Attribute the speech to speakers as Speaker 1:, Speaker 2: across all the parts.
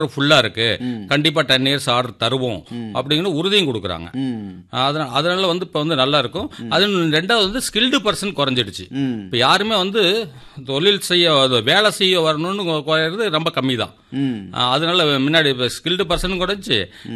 Speaker 1: ஃபுல்லா இருக்கு கண்டிப்பா டென் இயர்ஸ் ஆர்டர் தருவோம் அப்படிங்கிற உறுதியும் கொடுக்குறாங்க
Speaker 2: ம்
Speaker 1: அதனால அதனால வந்து இப்போ வந்து நல்லா இருக்கும் அது ரெண்டாவது வந்து ஸ்கில்டு பர்சன் குறைஞ்சிடுச்சு
Speaker 2: ம்
Speaker 1: இப்போ யாருமே வந்து தொழில் செய்ய அது வேலை செய்ய வரணும்னு குறையிறது ரொம்ப கம்மி தான்
Speaker 2: ம்
Speaker 1: அதனால முன்னாடி இப்போ ஸ்கில்டு பர்சன் குறைஞ்சி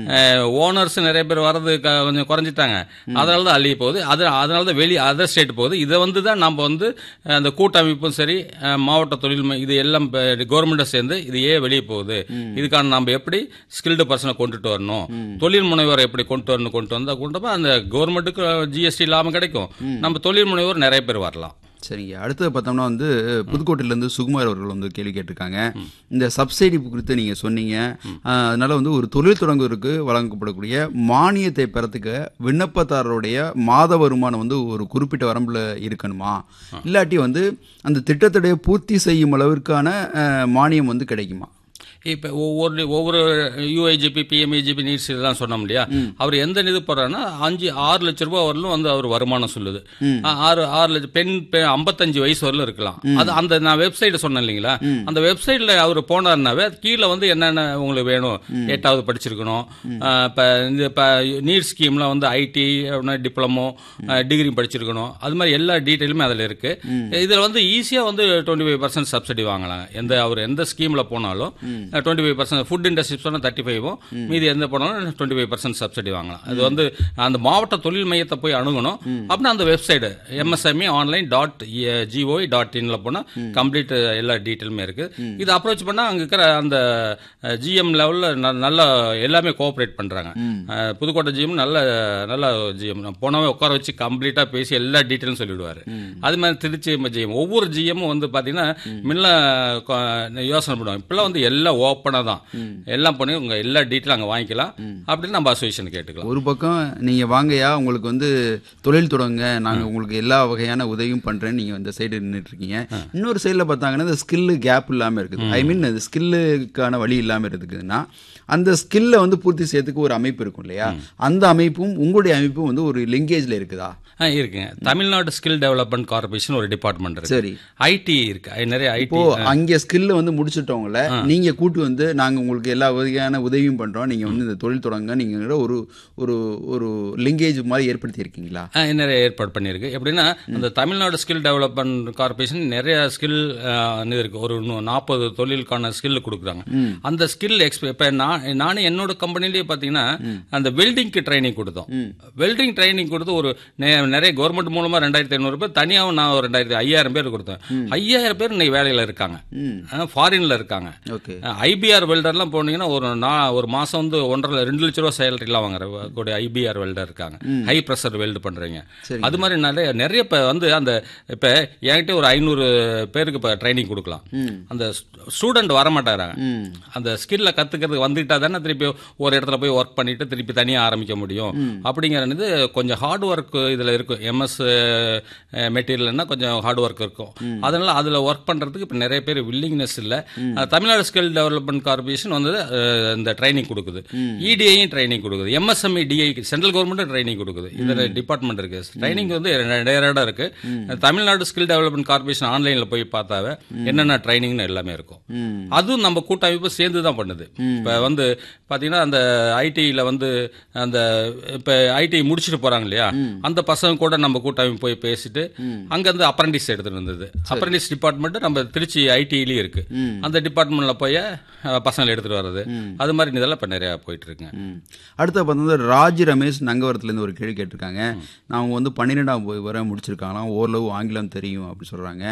Speaker 1: ஓனர்ஸ் நிறைய பேர் வர்றது க- கொஞ்சம் குறைஞ்சிட்டாங்க அதனால தான் அழிய போகுது அது அதனால தான் வெளி அதர் ஸ்டேட் போகுது இதை வந்து தான் நம்ம வந்து அஹ், அந்த கூட்டமைப்பும் சரி அஹ், மாவட்ட தொழில் மை- இது எல்லாம் கவர்மெண்ட்டை சேர்ந்து இது ஏன் வெளியே போகுது இதுக்கான நம்ம எப்படி ஸ்கில்டு பர்சனை கொண்டுட்டு வரணும் தொழில் முனைவோரை எப்படி கொண்டு வரணும் கொண்டு வந்தால் கொண்டு போய் அந்த கவர்மெண்ட்டுக்கு ஜிஎஸ்டி லாபம் கிடைக்கும் நம்ம தொழில் முனைவோர் நிறைய பேர் வரலாம்
Speaker 2: சரிங்க அடுத்தது பார்த்தோம்னா வந்து புதுக்கோட்டையிலேருந்து சுகுமார் அவர்கள் வந்து கேள்வி கேட்டிருக்காங்க இந்த சப்சிடி குறித்து நீங்கள் சொன்னீங்க ஆஹ், அதனால வந்து ஒரு தொழில் தொடங்குவதற்கு வழங்கப்படக்கூடிய மானியத்தை பெறத்துக்கு விண்ணப்பதாரருடைய மாத வருமானம் வந்து ஒரு குறிப்பிட்ட வரம்பில் இருக்கணுமா இல்லாட்டி வந்து அந்த திட்டத்துடைய பூர்த்தி செய்யும் அளவிற்கான ஆஹ், மானியம் வந்து கிடைக்குமா
Speaker 1: இப்போ ஒவ்வொரு ஒவ்வொரு யூஐஜிபி பிஎம்இஜிபி நீட்ஸ் இதெல்லாம் சொன்னோம் இல்லையா அவர் எந்த இது போடுறாருன்னா அஞ்சு ஆறு லட்ச ரூபாய் வரலும் வந்து அவர் வருமானம் சொல்லுது ஆ- ஆறு ஆறு லட்சம் பெண் பெ- ஐம்பத்தஞ்சு வயசு வரலும் இருக்கலாம் அது அந்த நான் வெப்சைட் சொன்னேன் இல்லைங்களா அந்த வெப்சைட்ல அவர் போனாருனாவே கீழே வந்து என்னென்ன உங்களுக்கு வேணும் எட்டாவது படிச்சிருக்கணும் ஆ, இப்ப இந்த இப்போ நீட் ஸ்கீம்ல வந்து ஐடி டிப்ளமோ டிகிரி படிச்சிருக்கணும் அது மாதிரி எல்லா டீட்டெயிலுமே அதில் இருக்கு இதில் வந்து ஈஸியாக வந்து டுவெண்ட்டி ஃபைவ் பர்சன்ட் சப்சிடி வாங்கலாம் எந்த அவர் எந்த ஸ்கீமில் போனாலும் twenty five percent food industry சொன்னால் தேர்ட்டி ஃபைவும் மீதி எந்த போனாலும் டுவெண்ட்டி ஃபைவ் பர்சன்ட் சப்சிடி வாங்கலாம் அது வந்து அந்த மாவட்ட தொழில் மையத்தை போய் அணுகணும் அப்படின்னா அந்த website MSME online dot GOI dot இன்ல போனால் கம்ப்ளீட் எல்லா டீட்டெயிலுமே இருக்கு இது அப்ரோச் பண்ணால் அங்கே இருக்கிற அந்த ஜிஎம் லெவலில் நல்ல எல்லாமே கோஆப்ரேட் பண்ணுறாங்க புதுக்கோட்டை ஜிஎம் நல்ல நல்ல ஜிஎம் போனவே உட்கார வச்சு கம்ப்ளீட்டாக பேசி எல்லா டீட்டெயிலும் சொல்லிடுவார் அது மாதிரி திருச்சி ஜிஎம் ஒவ்வொரு ஜிஎம்மும் வந்து பார்த்தீங்கன்னா முன்ன கொ- யோசனை பண்ணுவாங்க இப்பெல்லாம் வந்து எல்லாம் ஓப்பனாக தான் எல்லாம் பண்ணி உங்கள் எல்லா டீட்டெயிலும் அங்கே வாங்கிக்கலாம் அப்படின்னு நம்ம அசோசியேஷன் கேட்டுக்கலாம்
Speaker 2: ஒரு பக்கம் நீங்கள் வாங்கயா உங்களுக்கு வந்து தொழில் தொடங்க நாங்கள் உங்களுக்கு எல்லா வகையான உதவியும் பண்ணுறேன்னு நீங்கள் இந்த சைடு நின்றுட்டு இருக்கீங்க இன்னொரு சைடில் பார்த்தாங்கன்னா இந்த ஸ்கில்லு கேப் இல்லாமல் இருக்குது ஐ மீன் அது ஸ்கில்லுக்கான வழி இல்லாமல் இருக்குதுன்னா அந்த ஸ்கில்லை வந்து பூர்த்தி செய்யறதுக்கு ஒரு அமைப்பு இருக்கும் இல்லையா அந்த அமைப்பும் உங்களுடைய அமைப்பும் வந்து ஒரு லிங்கேஜில் இருக்குதா
Speaker 1: ஆ இருக்குங்க தமிழ்நாடு ஸ்கில் டெவலப்மெண்ட் கார்பரேஷன் ஒரு டிபார்ட்மெண்ட் இருக்கு
Speaker 2: சரி
Speaker 1: ஐடி இருக்கு அது நிறைய ஐடி
Speaker 2: இப்போ அங்கே ஸ்கில்ல வந்து முடிச்சிட்டவங்கள நீங்க கூட்டு வந்து நாங்க உங்களுக்கு எல்லா வகையான உதவியும் பண்றோம் நீங்க வந்து இந்த தொழில் தொடங்க நீங்க ஒரு ஒரு ஒரு லிங்கேஜ் மாதிரி ஏற்படுத்தி இருக்கீங்களா
Speaker 1: ஆ, நிறைய ஏற்பாடு பண்ணியிருக்கு எப்படின்னா அந்த தமிழ்நாடு ஸ்கில் டெவலப்மெண்ட் கார்பரேஷன் நிறைய ஸ்கில் இது இருக்கு ஒரு நாற்பது தொழிலுக்கான ஸ்கில் கொடுக்குறாங்க அந்த ஸ்கில் எக்ஸ்ப இப்போ நான் நானே என்னோட கம்பெனிலேயே பார்த்தீங்கன்னா அந்த வெல்டிங்க்கு ட்ரைனிங் கொடுத்தோம் வெல்டிங் ட்ரைனிங் கொடுத்து ஒரு நெ- நிறைய கவர்மெண்ட் மூலமா ரெண்டாயிரத்தி ஐநூறு பேர் தனியாகவும் நான் ஒரு ரெண்டாயிரத்தி ஐயாயிரம் பேர் கொடுத்தேன் ஐயாயிரம் பேர் இன்னைக்கு வேலையில் இருக்காங்க ஃபாரின்ல இருக்காங்க
Speaker 2: ஓகே
Speaker 1: ஐபிஆர் வெல்டர்லாம் போனீங்கன்னா ஒரு நா- ஒரு மாசம் வந்து ஒன்றரை ரெண்டு லட்ச ரூபா சேலரிலாம் வாங்குற கூடிய ஐபிஆர் வெல்டர் இருக்காங்க ஹை ப்ரெஷர் வெல்டு பண்றீங்க அது மாதிரி நிறைய நிறைய இப்போ வந்து அந்த இப்போ என்கிட்ட ஒரு ஐநூறு பேருக்கு இப்போ ட்ரைனிங் கொடுக்கலாம் அந்த ஸ்டூடெண்ட் வர மாட்டாங்க அந்த ஸ்கில்ல கத்துக்கிறதுக்கு வந்துட்டா தானே திருப்பி ஒரு இடத்துல போய் ஒர்க் பண்ணிட்டு திருப்பி தனியா ஆரம்பிக்க முடியும் அப்படிங்கிறது கொஞ்சம் ஹார்ட் ஒர்க் இதுல இருக்கும் எம்எஸ் மெட்டீரியல்னா கொஞ்சம் ஹார்ட் ஒர்க் இருக்கும் அதனால அதுல ஒர்க் பண்றதுக்கு இப்போ நிறைய பேர் வில்லிங்னஸ் இல்ல அஹ், தமிழ்நாடு ஸ்கில் டெவலப்மெண்ட் கார்பரேஷன் வந்து அஹ், இந்த ட்ரைனிங் கொடுக்குது இடிஐயும் ட்ரைனிங் கொடுக்குது எம்எஸ்எம்இ டிஐ சென்ட்ரல் கவர்மெண்ட்டும் ட்ரைனிங் கொடுக்குது இதுல டிபார்ட்மெண்ட் இருக்கு ட்ரைனிங் வந்து நிறைய இடம் இருக்கு தமிழ்நாடு ஸ்கில் டெவலப்மெண்ட் கார்பரேஷன் ஆன்லைன்ல போய் பார்த்தாவே என்னென்ன ட்ரைனிங்னு எல்லாமே இருக்கும் அதுவும் நம்ம கூட்டமைப்பு சேர்ந்து தான் பண்ணுது இப்போ வந்து பார்த்தீங்கன்னா அந்த ஐடியில் வந்து அந்த இப்போ ஐடி முடிச்சுட்டு போறாங்க இல்லையா அந்த பசங்க கூட நம்ம கூட்டமைப்பு போய் பேசிட்டு அங்கேருந்து அப்ரண்டிஸ் எடுத்துட்டு வந்தது அப்ரண்டிஸ் டிபார்ட்மெண்ட் நம்ம திருச்சி ஐடியிலேயே இருக்கு அந்த டிபார்ட்மெண்ட்ல போய் அஹ், பசங்களை எடுத்துட்டு வர்றது அது மாதிரி இதெல்லாம் இப்போ நிறைய போயிட்டு இருக்குங்க
Speaker 2: ம். அடுத்து பார்த்தா ராஜ் ரமேஷ் நங்கவரத்துலேருந்து ஒரு கேள்வி கேட்டிருக்காங்க நான் அவங்க வந்து பன்னிரெண்டாம் வரை முடிச்சிருக்காங்களாம் ஓரளவு ஆங்கிலம் தெரியும் அப்படி சொல்கிறாங்க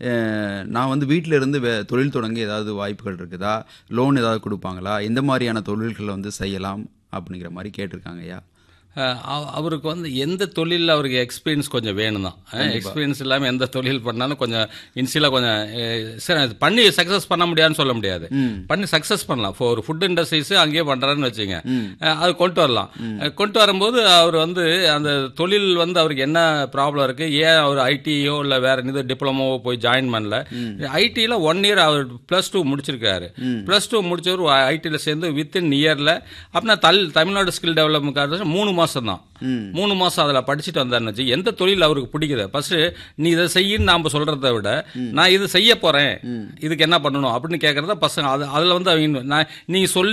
Speaker 2: நான் வந்து வீட்டில் இருந்து வே தொழில் தொடங்க ஏதாவது வாய்ப்புகள் இருக்குதா லோன் ஏதாவது கொடுப்பாங்களா எந்த மாதிரியான தொழில்களை வந்து செய்யலாம் அப்படிங்கிற மாதிரி கேட்டிருக்காங்க ஐயா
Speaker 1: அஹ் அவ- அவருக்கு வந்து எந்த தொழிலில் அவருக்கு எக்ஸ்பீரியன்ஸ் கொஞ்சம் வேணும் தான் எக்ஸ்பீரியன்ஸ் இல்லாமல் எந்த தொழில் பண்ணாலும் கொஞ்சம் இனிஷியலாக கொஞ்சம் அஹ், சரி அது பண்ணி சக்ஸஸ் பண்ண முடியாதுன்னு சொல்ல முடியாது பண்ணி சக்ஸஸ் பண்ணலாம் இப்போ ஒரு ஃபுட் இண்டஸ்ட்ரீஸ் அங்கேயே பண்ணுறாருன்னு வச்சுங்க அஹ், அது கொண்டு வரலாம் அஹ், கொண்டு வரும்போது அவர் வந்து அந்த தொழில் வந்து அவருக்கு என்ன ப்ராப்ளம் இருக்கு ஏன் அவர் ஐடியோ இல்லை வேற எது டிப்ளமோவோ போய் ஜாயின் பண்ணல ஐடியில் ஒன் இயர் அவர் ப்ளஸ் டூ முடிச்சிருக்காரு ப்ளஸ் டூ முடிச்சவர் ஐடியில் சேர்ந்து வித்தின் இயரில் அப்படின்னா தல் தமிழ்நாடு ஸ்கில் டெவலப்மெண்ட் கார்பரேஷன் மூணு மாதம் மாசம் தான் மூணு மாசம் அதுல படிச்சுட்டு வந்தாருன்னு வச்சு எந்த தொழில் அவருக்கு பிடிக்குது ஃபர்ஸ்ட் நீ இதை செய்யின்னு நாம சொல்றதை விட நான் இது செய்ய போறேன் இதுக்கு என்ன பண்ணணும் அப்படின்னு கேட்கறத பசங்க அது அதுல வந்து அவங்க நான் நீங்க சொல்லி